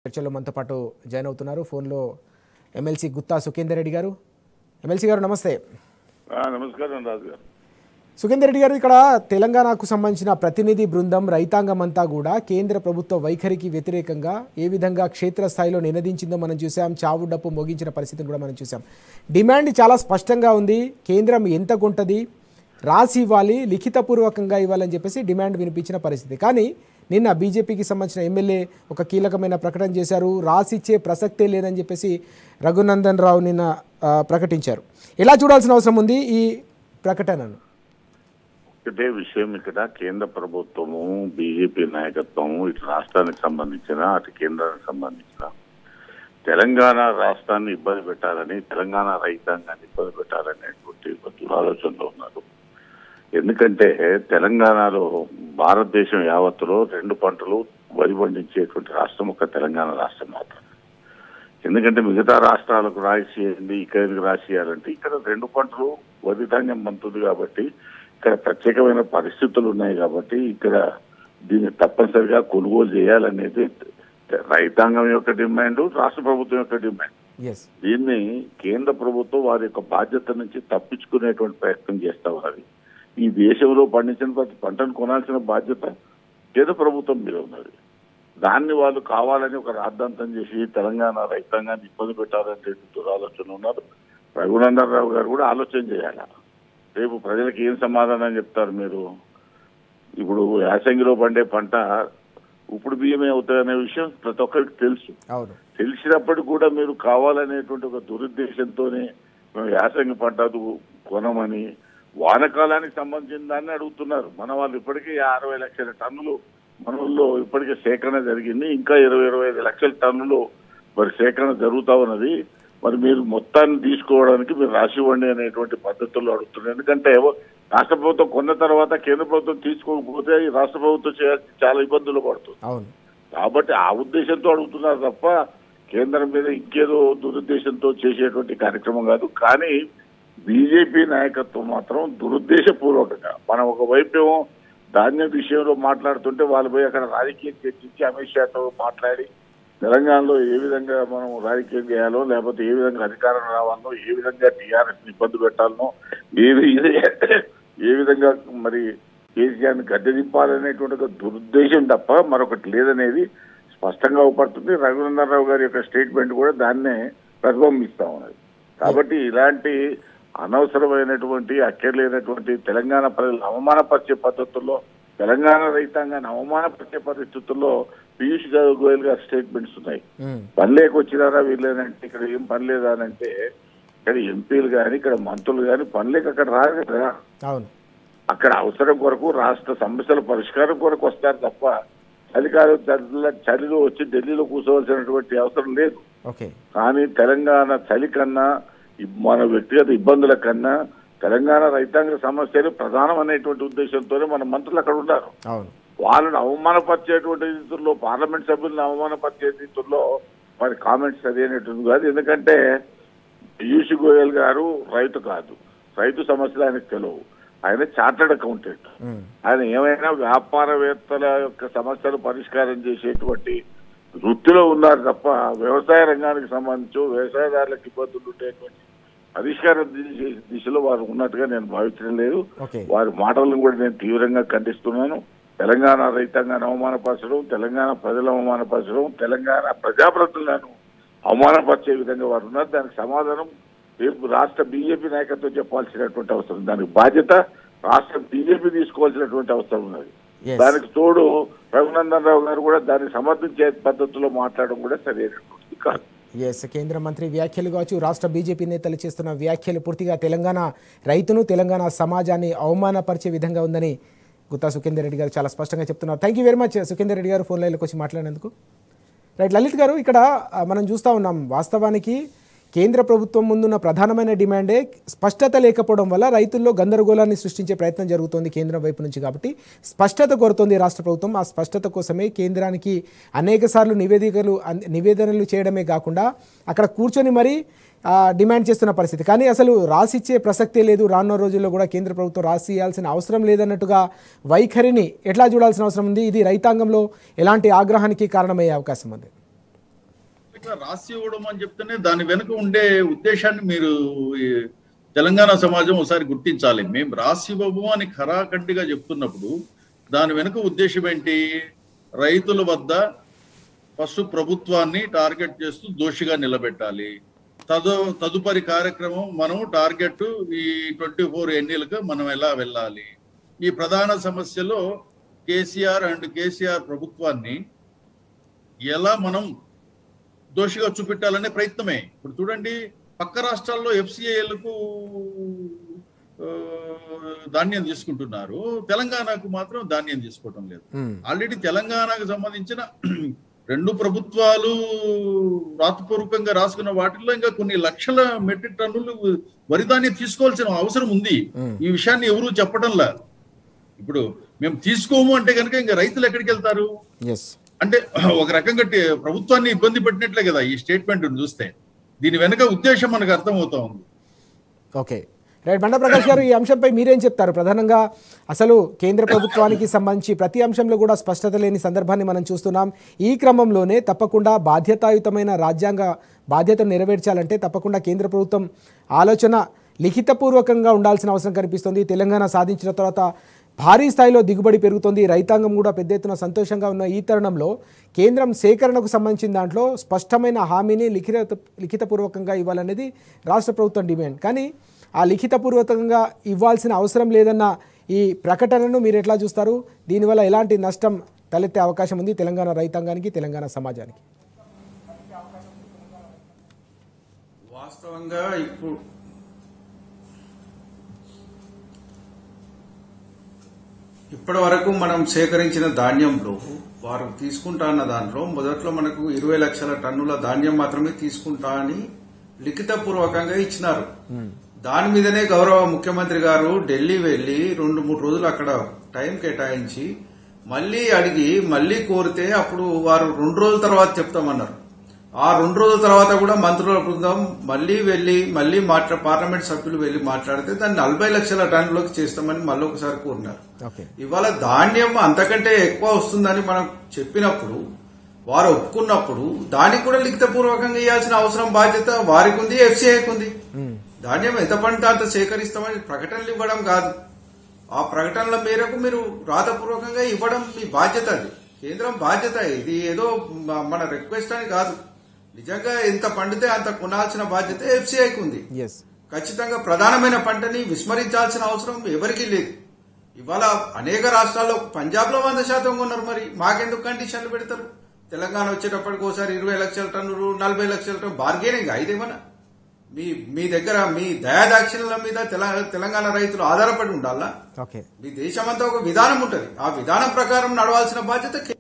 చర్చలో మనతో పాటు జాయిన్ అవుతున్నారు ఫోన్లో ఎమ్మెల్సీ గుత్తా సుఖేందర్ రెడ్డి గారు ఎమ్మెల్సీ గారు నమస్తే ఆ, నమస్కారం రాజు గారు సుఖేందర్ రెడ్డి గారు ఇక్కడ తెలంగాణకు సంబంధించిన ప్రతినిధి బృందం రైతాంగం అంతా కూడా కేంద్ర ప్రభుత్వ వైఖరికి వ్యతిరేకంగా ఏ విధంగా క్షేత్రస్థాయిలో నినదించిందో మనం చూసాం చావు డప్పు మోగించిన పరిస్థితిని కూడా మనం చూసాం డిమాండ్ చాలా స్పష్టంగా ఉంది కేంద్రం ఎంత కొంటది రాసి ఇవ్వాలి లిఖితపూర్వకంగా ఇవ్వాలని చెప్పేసి డిమాండ్ వినిపించిన పరిస్థితి కానీ నిన్న బీజేపీకి సంబంధించిన ఎమ్మెల్యే ఒక కీలకమైన ప్రకటన చేశారు రాసిచ్చే ప్రసక్తే లేదని చెప్పేసి రఘునందన్ రావు నిన్న ఆ, ప్రకటించారు ఎలా చూడాల్సిన అవసరం ఉంది ఈ ప్రకటనను ఒకటే విషయం ఇక్కడ కేంద్ర ప్రభుత్వము బీజేపీ నాయకత్వము ఇటు రాష్ట్రానికి సంబంధించిన అటు కేంద్రానికి సంబంధించిన తెలంగాణ రాష్ట్రాన్ని ఇబ్బంది పెట్టాలని తెలంగాణ రైతాంగాన్ని ఇబ్బంది పెట్టాలనేటువంటి ఒక దురాలోచనలో ఉన్నారు ఎందుకంటే తెలంగాణలో భారతదేశం యావత్తులో రెండు పంటలు వరి పండించేటువంటి రాష్ట్రం ఒక తెలంగాణ రాష్ట్రం మాత్రం ఎందుకంటే మిగతా రాష్ట్రాలకు రాసేయండి ఇక్కడికి రాసేయాలంటే ఇక్కడ రెండు పంటలు వరి ధాన్యం పంతుంది కాబట్టి ఇక్కడ ప్రత్యేకమైన పరిస్థితులు ఉన్నాయి కాబట్టి ఇక్కడ దీన్ని తప్పనిసరిగా కొనుగోలు చేయాలనేది రైతాంగం యొక్క డిమాండ్ రాష్ట్ర ప్రభుత్వం యొక్క డిమాండ్ ఎస్ దీన్ని కేంద్ర ప్రభుత్వం వారి యొక్క బాధ్యత నుంచి తప్పించుకునేటువంటి ప్రయత్నం చేస్తా ఉన్నది ఈ దేశంలో పండించిన ప్రతి పంటను కొనాల్సిన బాధ్యత కేంద్ర ప్రభుత్వం మీద ఉన్నది దాన్ని వాళ్ళు కావాలని ఒక రాద్ధాంతం చేసి తెలంగాణ రైతాంగాన్ని ఇబ్బంది పెట్టాలనే దురాలోచన ఉన్నారు రఘునందన్ రావు గారు కూడా ఆలోచన చేయాలి రేపు ప్రజలకు ఏం సమాధానం చెప్తారు మీరు ఇప్పుడు యాసంగిలో పండే పంట ఇప్పుడు బియ్యమే అవుతాయనే విషయం ప్రతి ఒక్కరికి తెలుసు అవును తెలిసినప్పటికీ కూడా మీరు కావాలనేటువంటి ఒక దురుద్దేశంతోనే మేము యాసంగి పంట కొనమని వానకాలానికి సంబంధించిన దాన్ని అడుగుతున్నారు మన వాళ్ళు ఇప్పటికే అరవై లక్షల టన్నులు మన ఊళ్ళో ఇప్పటికే సేకరణ జరిగింది ఇంకా ఇరవై ఇరవై ఐదు లక్షల టన్నులు మరి సేకరణ జరుగుతా ఉన్నది మరి మీరు మొత్తాన్ని తీసుకోవడానికి మీరు రాసివ్వండి అనేటువంటి పద్ధతుల్లో అడుగుతున్నారు ఎందుకంటే రాష్ట్ర ప్రభుత్వం కొన్న తర్వాత కేంద్ర ప్రభుత్వం తీసుకోకపోతే ఈ రాష్ట్ర ప్రభుత్వం చేయాల్సి చాలా ఇబ్బందులు పడుతుంది అవును కాబట్టి ఆ ఉద్దేశంతో అడుగుతున్నారు తప్ప కేంద్రం మీద ఇంకేదో దురుద్దేశంతో చేసేటువంటి కార్యక్రమం కాదు కానీ బీజేపీ నాయకత్వం మాత్రం దురుద్దేశపూర్వకంగా మనం ఒకవైపు ఏమో ధాన్యం విషయంలో మాట్లాడుతుంటే వాళ్ళు పోయి అక్కడ రాజకీయం చర్చించి అమిత్ షాతో మాట్లాడి తెలంగాణలో ఏ విధంగా మనం రాజకీయం చేయాలో లేకపోతే ఏ విధంగా అధికారం రావాలో ఏ విధంగా టీఆర్ఎస్ ఇబ్బంది పెట్టాలనో ఏ వి- ఏ విధంగా మరి కేసీఆర్ని గద్దె దింపాలనేటువంటి ఒక దురుద్దేశం తప్ప మరొకటి లేదనేది స్పష్టంగా అవపడుతుంది రఘునందన్ రావు గారి యొక్క స్టేట్మెంట్ కూడా దాన్నే ప్రతిబింబిస్తా ఉన్నది కాబట్టి ఇలాంటి అనవసరమైనటువంటి అక్కర్లేనటువంటి తెలంగాణ ప్రజలను అవమానపరిచే పద్ధతుల్లో తెలంగాణ రైతాంగాన్ని అవమానపరిచే పరిస్థితుల్లో పీయూష్ గోయల్ గారి స్టేట్మెంట్స్ ఉన్నాయి ఉమ్. పని లేక వచ్చినారా వీళ్ళేనంటే ఇక్కడ ఏం పని లేదా అని అంటే ఇక్కడ ఎంపీలు కానీ ఇక్కడ మంత్రులు కానీ పని లేక అక్కడ రారు కదా అవును అక్కడ అవసరం కొరకు రాష్ట్ర సమస్యల పరిష్కారం కొరకు వస్తారు తప్ప చలికాలం చలిలో చలిలో వచ్చి ఢిల్లీలో కూర్చోవలసినటువంటి అవసరం లేదు ఓకే కానీ తెలంగాణ చలి కన్నా ఇ- మన వ్యక్తిగత ఇబ్బందుల కన్నా తెలంగాణ రైతాంగ సమస్యలు ప్రధానం అనేటువంటి ఉద్దేశంతోనే మన మంత్రులు అక్కడ ఉన్నారు అవును వాళ్ళని అవమానపరిచేటువంటి రీతుల్లో పార్లమెంట్ సభ్యులను అవమానపరిచే రీతుల్లో మరి కామెంట్స్ సరైనటువంటి కాదు ఎందుకంటే పీయూష్ గోయల్ గారు రైతు కాదు రైతు సమస్యలు ఆయనకు తెలియవు ఆయన చార్టర్డ్ అకౌంటెంట్ ఉమ్. ఆయన ఏమైనా వ్యాపారవేత్తల యొక్క సమస్యలు పరిష్కారం చేసేటువంటి వృత్తిలో ఉన్నారు తప్ప వ్యవసాయ రంగానికి సంబంధించి వ్యవసాయదారులకు ఇబ్బందులు ఉండేటువంటి పరిష్కార ది- దిశలో వారు ఉన్నట్టుగా నేను భావించడం లేదు ఓకే వారి మాటలను కూడా నేను తీవ్రంగా ఖండిస్తున్నాను తెలంగాణ రైతాంగాన్ని అవమానపరచడం తెలంగాణ ప్రజలు అవమానపరచడం తెలంగాణ ప్రజాప్రతినిధులను అవమానపరిచే విధంగా వారు ఉన్నారు దానికి సమాధానం రేపు రాష్ట్ర బీజేపీ నాయకత్వం చెప్పాల్సినటువంటి అవసరం దానికి బాధ్యత రాష్ట్ర బీజేపీ తీసుకోవాల్సినటువంటి అవసరం ఉన్నది Yes. దానికి తోడు రఘునందన్ రావు గారు కూడా దాన్ని సమర్థించే పద్ధతిలో మాట్లాడడం కూడా సరైనటువంటిది కాదు ఎస్ కేంద్ర మంత్రి వ్యాఖ్యలు కావచ్చు రాష్ట్ర బీజేపీ నేతలు చేస్తున్న వ్యాఖ్యలు పూర్తిగా తెలంగాణ రైతును తెలంగాణ సమాజాన్ని అవమానపరిచే విధంగా ఉందని గుత్తా సుఖేందర్ రెడ్డి గారు చాలా స్పష్టంగా చెప్తున్నారు thank you very much Sukhender Reddy garu phone లైన్లోకి వచ్చి మాట్లాడినందుకు రైట్ లలిత్ గారు ఇక్కడ ఆ, మనం చూస్తూ ఉన్నాం వాస్తవానికి కేంద్ర ప్రభుత్వం ముందున్న ప్రధానమైన డిమాండే స్పష్టత లేకపోవడం వల్ల రైతుల్లో గందరగోళాన్ని సృష్టించే ప్రయత్నం జరుగుతోంది కేంద్రం వైపు నుంచి కాబట్టి స్పష్టత కోరుతోంది రాష్ట్ర ప్రభుత్వం ఆ స్పష్టత కోసమే కేంద్రానికి అనేక సార్లు నివేదికలు అన్- నివేదనలు చేయడమే కాకుండా అక్కడ కూర్చొని మరి ఆ, డిమాండ్ చేస్తున్న పరిస్థితి కానీ అసలు రాసిచ్చే ప్రసక్తే లేదు రానున్న రోజుల్లో కూడా కేంద్ర ప్రభుత్వం రాసి ఇవ్వాల్సిన అవసరం లేదన్నట్టుగా వైఖరిని ఎట్లా చూడాల్సిన అవసరం ఉంది ఇది రైతాంగంలో ఎలాంటి ఆగ్రహానికి కారణమయ్యే అవకాశం ఉంది ఇట్లా రాసి ఇవ్వడం అని చెప్తేనే దాని వెనుక ఉండే ఉద్దేశాన్ని మీరు ఈ తెలంగాణ సమాజం ఒకసారి గుర్తించాలి మేము రాసి ఇవ్వము అని ఖరాఖండిగా చెప్తున్నప్పుడు దాని వెనుక ఉద్దేశం ఏంటి రైతుల వద్ద ఫస్ట్ ప్రభుత్వాన్ని టార్గెట్ చేస్తూ దోషిగా నిలబెట్టాలి తదు తదుపరి కార్యక్రమం మనం టార్గెట్ ఈ ట్వంటీ ఫోర్ ఎన్నిలకు మనం ఎలా వెళ్ళాలి ఈ ప్రధాన సమస్యలో కేసీఆర్ అండ్ కేసీఆర్ ప్రభుత్వాన్ని ఎలా మనం దోషిగా చూపెట్టాలనే ప్రయత్నమే ఇప్పుడు చూడండి పక్క రాష్ట్రాల్లో ఎఫ్సిఐలకు ధాన్యం తీసుకుంటున్నారు తెలంగాణకు మాత్రం ధాన్యం తీసుకోవటం లేదు ఉమ్, ఆల్రెడీ తెలంగాణకు సంబంధించిన రెండు ప్రభుత్వాలు రాతపూర్వకంగా రాసుకున్న వాటిల్లో ఇంకా కొన్ని లక్షల మెట్రిక్ టన్నులు వరి ధాన్యం తీసుకోవాల్సిన అవసరం ఉంది ఉమ్, ఈ విషయాన్ని ఎవరూ చెప్పడంలా ఇప్పుడు మేము తీసుకోము అంటే కనుక ఇంకా రైతులు ఎక్కడికి వెళ్తారు ఎస్ అంటే ఒక రకంగా టే- ప్రభుత్వాన్ని ఇబ్బంది పెట్టినట్లే కదా ఈ స్టేట్మెంట్ చూస్తే దీని వెనుక ఉద్దేశం మనకు అర్థమవుతా ఉంది ఓకే రైట్ బండ ప్రకాష్ గారు ఈ అంశంపై మీరేం చెప్తారు ప్రధానంగా అసలు కేంద్ర ప్రభుత్వానికి సంబంధించి ప్రతి అంశంలో కూడా స్పష్టత లేని సందర్భాన్ని మనం చూస్తున్నాం ఈ క్రమంలోనే తప్పకుండా బాధ్యతాయుతమైన రాజ్యాంగ బాధ్యతను నెరవేర్చాలంటే తప్పకుండా కేంద్ర ప్రభుత్వం ఆలోచన లిఖితపూర్వకంగా ఉండాల్సిన అవసరం కనిపిస్తుంది తెలంగాణ సాధించిన తర్వాత భారీ స్థాయిలో దిగుబడి పెరుగుతుంది రైతాంగం కూడా పెద్ద ఎత్తున సంతోషంగా ఉన్న ఈ తరుణంలో కేంద్రం సేకరణకు సంబంధించిన దాంట్లో స్పష్టమైన హామీని లిఖిత లిఖితపూర్వకంగా ఇవ్వాలనేది రాష్ట్ర ప్రభుత్వం డిమాండ్ కానీ ఆ లిఖితపూర్వకంగా ఇవ్వాల్సిన అవసరం లేదన్న ఈ ప్రకటనను మీరు ఎట్లా చూస్తారు దీనివల్ల ఎలాంటి నష్టం తలెత్తే అవకాశం ఉంది తెలంగాణ రైతాంగానికి తెలంగాణ సమాజానికి వాస్తవంగా ఇప్పుడు ఇప్పటి వరకు మనం సేకరించిన ధాన్యంలో వారు తీసుకుంటా అన్న దాంట్లో మొదట్లో మనకు ఇరవై లక్షల టన్నుల ధాన్యం మాత్రమే తీసుకుంటా అని లిఖితపూర్వకంగా ఇచ్చినారు దాని మీదనే గౌరవ ముఖ్యమంత్రి గారు ఢిల్లీ వెళ్లి రెండు మూడు రోజులు అక్కడ టైం కేటాయించి మళ్ళీ అడిగి మళ్ళీ కోరితే అప్పుడు వారు రెండు రోజుల తర్వాత చెప్తామన్నారు ఆ రెండు రోజుల తర్వాత కూడా మంత్రుల బృందం మళ్ళీ వెళ్లి మళ్ళీ మాట్లా పార్లమెంట్ సభ్యులు వెళ్లి మాట్లాడితే దాన్ని నలభై లక్షల టన్నులకు చేస్తామని మళ్ళీ ఒకసారి కోరినారు ఓకే ఇవాళ ధాన్యం అంతకంటే ఎక్కువ వస్తుందని మనం చెప్పినప్పుడు వారు ఒప్పుకున్నప్పుడు దానికి కూడా లిఖితపూర్వకంగా ఇవ్వాల్సిన అవసరం బాధ్యత వారికి ఉంది ఎఫ్సీఐకి ఉంది ధాన్యం ఎంత పండితే అంత సేకరిస్తామని ప్రకటనలు ఇవ్వడం కాదు ఆ ప్రకటనల మేరకు మీరు రాతపూర్వకంగా ఇవ్వడం మీ బాధ్యత అది కేంద్రం బాధ్యత ఇది ఏదో మ- మన రిక్వెస్ట్ అని కాదు నిజంగా ఎంత పండితే అంత కొనాల్సిన బాధ్యత ఎఫ్సీఐకి ఉంది ఎస్ ఖచ్చితంగా ప్రధానమైన పంటని విస్మరించాల్సిన అవసరం ఎవరికీ లేదు ఇవాళ అనేక రాష్ట్రాల్లో పంజాబ్ లో వంద శాతం ఉన్నారు మరి మాకెందుకు కండిషన్లు పెడతారు తెలంగాణ వచ్చేటప్పటికి ఒకసారి ఇరవై లక్షల టన్నులు నలభై లక్షల టన్ను బార్గెనింగ్ ఇదేమన్నా మీ మీ దగ్గర మీ దయాదాక్షిణ్యాల మీద తెల- తెలంగాణ రైతులు ఆధారపడి ఉండాలా ఓకే మీ దేశమంతా ఒక విధానం ఉంటది ఆ విధానం ప్రకారం నడవాల్సిన బాధ్యత కే-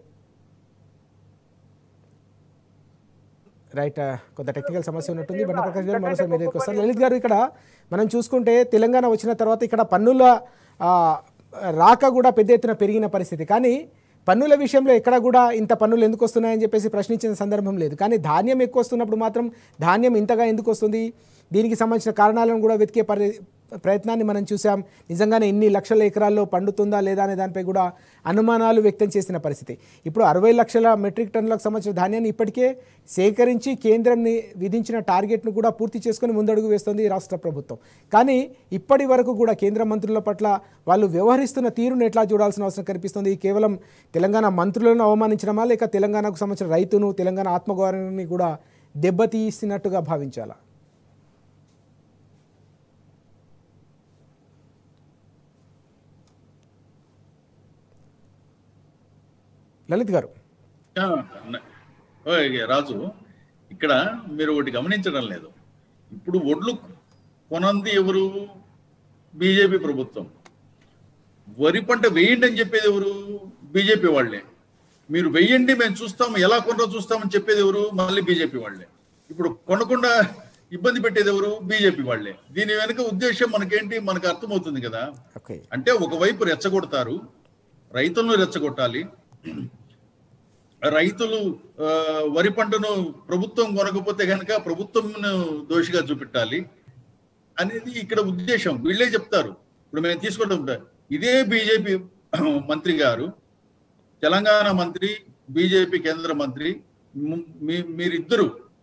రైట్ ఆ, కొంత టెక్నికల్ సమస్య ఉన్నట్టుంది బండ ప్రకాష్ గారు మరోసారి మీ దగ్గరికి వస్తారు లలిత్ గారు ఇక్కడ మనం చూసుకుంటే తెలంగాణ వచ్చిన తర్వాత ఇక్కడ పన్నుల ఆ, రాక కూడా పెద్ద ఎత్తున పెరిగిన పరిస్థితి కానీ పన్నుల విషయంలో ఎక్కడ కూడా ఇంత పన్నులు ఎందుకు వస్తున్నాయని చెప్పేసి ప్రశ్నించిన సందర్భం లేదు కానీ ధాన్యం ఎక్కువ వస్తున్నప్పుడు మాత్రం ధాన్యం ఇంతగా ఎందుకు వస్తుంది దీనికి సంబంధించిన కారణాలను కూడా వెతికే పరి ప్రయత్నాన్ని మనం చూసాం నిజంగానే ఇన్ని లక్షల ఎకరాల్లో పండుతుందా లేదా అనే దానిపై కూడా అనుమానాలు వ్యక్తం చేసిన పరిస్థితి ఇప్పుడు అరవై లక్షల మెట్రిక్ టన్నులకు సంబంధించిన ధాన్యాన్ని ఇప్పటికే సేకరించి కేంద్రం ని- విధించిన టార్గెట్ను కూడా పూర్తి చేసుకుని ముందడుగు వేస్తుంది రాష్ట్ర ప్రభుత్వం కానీ ఇప్పటి వరకు కూడా కేంద్ర మంత్రుల పట్ల వాళ్ళు వ్యవహరిస్తున్న తీరును ఎట్లా చూడాల్సిన అవసరం కనిపిస్తుంది కేవలం తెలంగాణ మంత్రులను అవమానించడమా లేక తెలంగాణకు సంబంధించిన రైతును తెలంగాణ ఆత్మగౌరవాన్ని కూడా దెబ్బతీసినట్టుగా భావించాలా లలిత్ గారు ఆ, న- ఓయ్ రాజు ఇక్కడ మీరు ఒకటి గమనించడం లేదు ఇప్పుడు ఒడ్లు కొనంది ఎవరు బీజేపీ ప్రభుత్వం వరి పంట వేయండి అని చెప్పేది ఎవరు బీజేపీ వాళ్ళే మీరు వెయ్యండి మేము చూస్తాము ఎలా కొనరో చూస్తామని చెప్పేది ఎవరు మళ్ళీ బీజేపీ వాళ్ళే ఇప్పుడు కొనకుండా ఇబ్బంది పెట్టేది ఎవరు బీజేపీ వాళ్ళే దీని వెనుక ఉద్దేశం మనకేంటి మనకు అర్థమవుతుంది కదా ఓకే అంటే ఒకవైపు రెచ్చగొడతారు రైతులను రెచ్చగొట్టాలి రైతులు ఆ, వరి పంటను ప్రభుత్వం కొనకపోతే కనుక ప్రభుత్వం దోషిగా చూపెట్టాలి అనేది ఇక్కడ ఉద్దేశం వీళ్ళే చెప్తారు ఇప్పుడు మేము తీసుకుంటాం ఇదే బీజేపీ మంత్రి గారు తెలంగాణ మంత్రి బీజేపీ కేంద్ర మంత్రి ము- మీ- మీరిద్దరు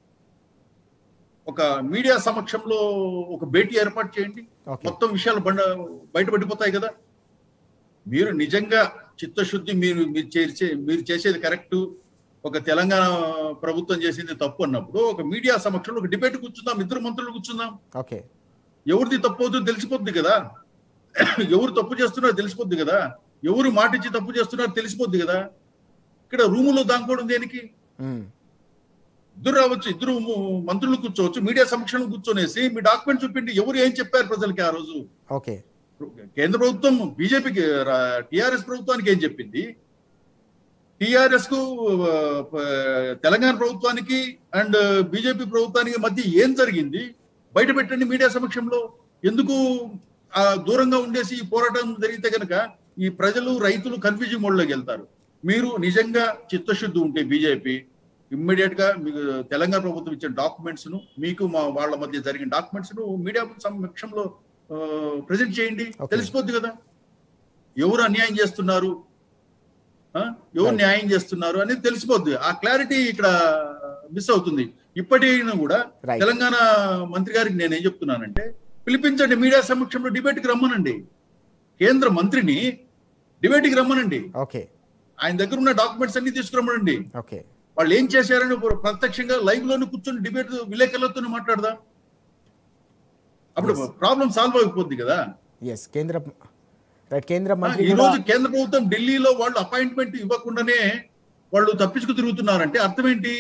ఒక మీడియా సమక్షంలో ఒక భేటీ ఏర్పాటు చేయండి ఓకే మొత్తం విషయాలు బండ బయటపడిపోతాయి కదా మీరు నిజంగా చిత్తశుద్ధి మీరు మీరు చేసే మీరు చేసేది కరెక్ట్ ఒక తెలంగాణ ప్రభుత్వం చేసింది తప్పు అన్నప్పుడు ఒక మీడియా సమక్షంలో ఒక డిబేట్ కూర్చుందాం ఇద్దరు మంత్రులు కూర్చుందాం ఓకే ఎవరిది తప్పు అవుతుందో తెలిసిపోద్ది కదా ఎవరు తప్పు చేస్తున్నారో తెలిసిపోద్ది కదా ఎవరు మాట ఇచ్చి తప్పు చేస్తున్నారో తెలిసిపోద్ది కదా ఇక్కడ రూములో దాంకోవడం దేనికి మ్మ్. ఇద్దరు రావచ్చు ఇద్దరు ము- మంత్రులు కూర్చోవచ్చు మీడియా సమక్షంలో కూర్చొనేసి మీ డాక్యుమెంట్ చూపిండి ఎవరు ఏం చెప్పారు ప్రజలకి ఆ రోజు ఓకే కేంద్ర ప్రభుత్వం బీజేపీకి టిఆర్ఎస్ ప్రభుత్వానికి ఏం చెప్పింది టిఆర్ఎస్ కు ఆ, ప- తెలంగాణ ప్రభుత్వానికి అండ్ బీజేపీ ప్రభుత్వానికి మధ్య ఏం జరిగింది బయట పెట్టండి మీడియా సమక్షంలో ఎందుకు ఆ దూరంగా ఉండేసి ఈ పోరాటం జరిగితే కనుక ఈ ప్రజలు రైతులు కన్ఫ్యూజన్ మోడ్లోకి వెళ్తారు మీరు నిజంగా చిత్తశుద్ధి ఉంటే బీజేపీ ఇమ్మీడియట్ గా మీకు తెలంగాణ ప్రభుత్వం ఇచ్చిన డాక్యుమెంట్స్ ను మీకు మా వాళ్ళ మధ్య జరిగిన డాక్యుమెంట్స్ ను మీడియా సమక్షంలో ప్రజెంట్ చేయండి Okay. తెలిసిపోద్ది కదా ఎవరు అన్యాయం చేస్తున్నారు ఆ? ఎవరు Right. న్యాయం చేస్తున్నారు అనేది తెలిసిపోద్ది ఆ క్లారిటీ ఇక్కడ మిస్ అవుతుంది ఇప్పటికైనా కూడా Right. తెలంగాణ మంత్రి గారికి నేను ఏం చెప్తున్నానంటే పిలిపించండి మీడియా సమక్షంలో debate కి రమ్మనండి కేంద్ర మంత్రిని debate కి రమ్మనండి ఓకే ఆయన దగ్గర ఉన్న డాక్యుమెంట్స్ అన్ని తీసుకురమ్మనండి ఓకే వాళ్ళు ఏం చేశారని ప్రత్యక్షంగా లైవ్ లోనే కూర్చొని డిబేట్ విలేకరులతో మాట్లాడదాం అప్పుడు ప్రాబ్లం సాల్వ్ అయిపోద్ది కదా ఎస్ కేంద్ర రైట్ కేంద్ర ఆ, మంత్రి ఈ కూడా రోజు కేంద్ర ప్రభుత్వం ఢిల్లీలో వాళ్ళు అపాయింట్మెంట్ ఇవ్వకుండానే వాళ్ళు తప్పించుకు తిరుగుతున్నారంటే అర్థం ఏంటి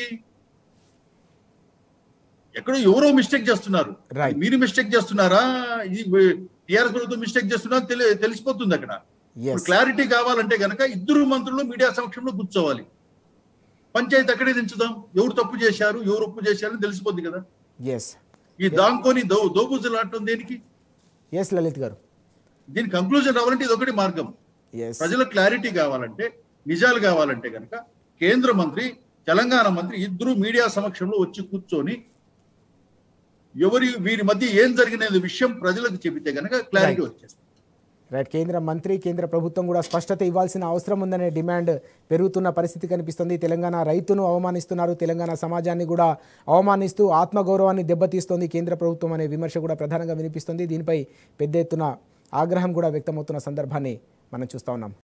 ఎక్కడో ఎవరో మిస్టేక్ చేస్తున్నారు Right. మీరు మిస్టేక్ చేస్తున్నారా ఈ టిఆర్ఎస్ ప్రభుత్వం మిస్టేక్ చేస్తున్నారా తెలి తెలిసిపోతుంది అక్కడ ఎస్ క్లారిటీ కావాలంటే గనక ఇద్దరు మంత్రులు మీడియా సమక్షంలో కూర్చోవాలి పంచాయతీ అక్కడే దించుదాం ఎవరు తప్పు చేశారు ఎవరు ఒప్పు చేశారు అని తెలిసిపోద్ది కదా ఎస్ ఈ దాంకోని దో దోబుజులాడటం దేనికి ఎస్ లలిత్ గారు దీని కంక్లూజన్ రావాలంటే ఇది ఒకటి మార్గం ఎస్ ప్రజలకు క్లారిటీ కావాలంటే నిజాలు కావాలంటే కనుక కేంద్ర మంత్రి తెలంగాణ మంత్రి ఇద్దరు మీడియా సమక్షంలో వచ్చి కూర్చొని ఎవరి వీరి మధ్య ఏం జరిగిన విషయం ప్రజలకు చెబితే కనుక క్లారిటీ Right. వచ్చేస్తుంది రైట్ కేంద్ర మంత్రి కేంద్ర ప్రభుత్వం కూడా స్పష్టత ఇవ్వాల్సిన అవసరం ఉందనే డిమాండ్ పెరుగుతున్న పరిస్థితి కనిపిస్తుంది తెలంగాణ రైతును అవమానిస్తున్నారు తెలంగాణ సమాజాన్ని కూడా అవమానిస్తూ ఆత్మగౌరవాన్ని దెబ్బతీస్తోంది కేంద్ర ప్రభుత్వం అనే విమర్శ కూడా ప్రధానంగా వినిపిస్తుంది దీనిపై పెద్ద ఎత్తున ఆగ్రహం కూడా వ్యక్తమవుతున్న సందర్భాన్ని మనం చూస్తా ఉన్నాం